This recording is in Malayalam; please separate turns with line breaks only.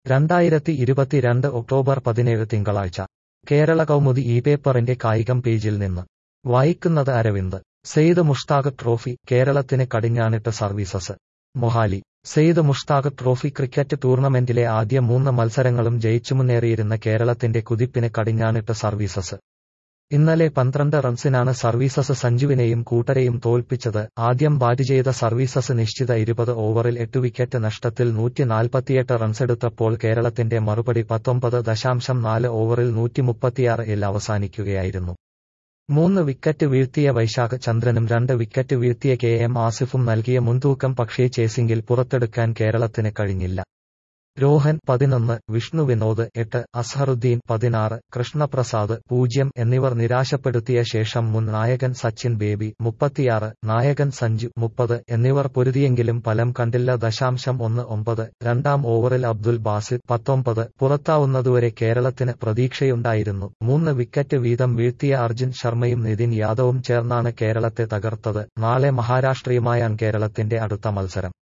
രണ്ടായിരത്തി ഇരുപത്തിരണ്ട് ഒക്ടോബർ പതിനേഴ് തിങ്കളാഴ്ച കേരള കൗമുദി ഈ പേപ്പറിന്റെ കായികം പേജിൽ നിന്ന് വായിക്കുന്നത് അരവിന്ദ് സെയ്ദ് മുഷ്താഖ് ട്രോഫി കേരളത്തിന് കടിഞ്ഞാണിട്ട് services Mohali Syed Mushtaq trophy cricket ടൂർണമെന്റിലെ ആദ്യ മൂന്ന് മത്സരങ്ങളും ജയിച്ചു മുന്നേറിയിരുന്ന കേരളത്തിന്റെ കുതിപ്പിന് കടിഞ്ഞാണിട്ട് സർവീസസ് ഇന്നലെ പന്ത്രണ്ട് റൺസിനാണ് സർവീസസ് സഞ്ജുവിനെയും കൂട്ടരെയും തോൽപ്പിച്ചത് ആദ്യം ബാറ്റ് ചെയ്ത സർവീസസ് നിശ്ചിത ഇരുപത് ഓവറിൽ എട്ട് വിക്കറ്റ് നഷ്ടത്തിൽ നൂറ്റി നാൽപ്പത്തിയെട്ട് റൺസെടുത്തപ്പോൾ കേരളത്തിന്റെ മറുപടി പത്തൊമ്പത് ദശാംശം നാല് ഓവറിൽ നൂറ്റിമുപ്പത്തിയാറിൽ അവസാനിക്കുകയായിരുന്നു മൂന്ന് വിക്കറ്റ് വീഴ്ത്തിയ വൈശാഖ് ചന്ദ്രനും രണ്ട് വിക്കറ്റ് വീഴ്ത്തിയ കെ എം ആസിഫും നൽകിയ മുൻതൂക്കം പക്ഷേ ചേസിംഗിൽ പുറത്തെടുക്കാൻ കേരളത്തിന് കഴിഞ്ഞില്ല രോഹൻ പതിനൊന്ന് വിഷ്ണു വിനോദ് എട്ട് അസ്ഹറുദ്ദീൻ പതിനാറ് കൃഷ്ണപ്രസാദ് പൂജ്യം എന്നിവർ നിരാശപ്പെടുത്തിയ ശേഷം മുൻ നായകൻ സച്ചിൻ ബേബി മുപ്പത്തിയാറ് നായകൻ സഞ്ജു മുപ്പത് എന്നിവർ പൊരുതിയെങ്കിലും ഫലം കണ്ടില്ല ദശാംശം ഒന്ന് ഒമ്പത് രണ്ടാം ഓവറിൽ അബ്ദുൽ ബാസിദ് പത്തൊമ്പത് പുറത്താവുന്നതുവരെ കേരളത്തിന് പ്രതീക്ഷയുണ്ടായിരുന്നു മൂന്ന് വിക്കറ്റ് വീതം വീഴ്ത്തിയ അർജുൻ ശർമ്മയും നിതിൻ യാദവും ചേർന്നാണ് കേരളത്തെ തകർത്തത് നാളെ മഹാരാഷ്ട്രയുമായാണ് കേരളത്തിന്റെ അടുത്ത മത്സരം